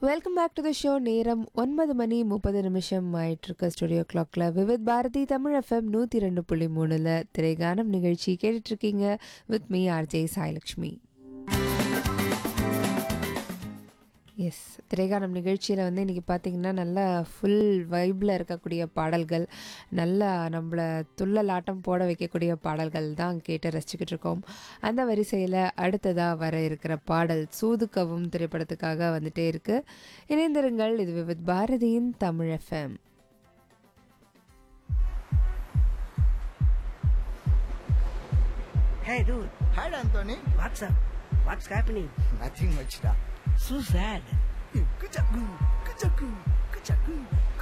Welcome back to the show நேரம் ஒன்பது மணி முப்பது நிமிஷம் ஆயிட்டு இருக்க ஸ்டுடியோ கிளாக்ல விவித் பாரதி தமிழ் எஃப்எம் நூற்றி ரெண்டு புள்ளி மூணுல திரைகானம் நிகழ்ச்சி கேட்டுட்டு இருக்கீங்க with me RJ Sailakshmi yes Thiraigaanam நிகழ்ச்சியில் வந்து இன்றைக்கி பார்த்தீங்கன்னா நல்லா ஃபுல் வைப்பில் இருக்கக்கூடிய பாடல்கள் நல்லா நம்மளை துள்ளலாட்டம் போட வைக்கக்கூடிய பாடல்கள் தான் கேட்டு ரசிச்சுக்கிட்டு இருக்கோம் அந்த வரிசையில் அடுத்ததாக வர இருக்கிற பாடல் சூதுக்கவும் திரைப்படத்துக்காக வந்துட்டே இருக்கு இணைந்திருங்கள் இது விவித் பாரதியின் Tamil FM Hey, dude, Hi, Anthony. what's up? What's happening? Nothing much, da. So sad. Kuchaku, kuchaku, kuchaku,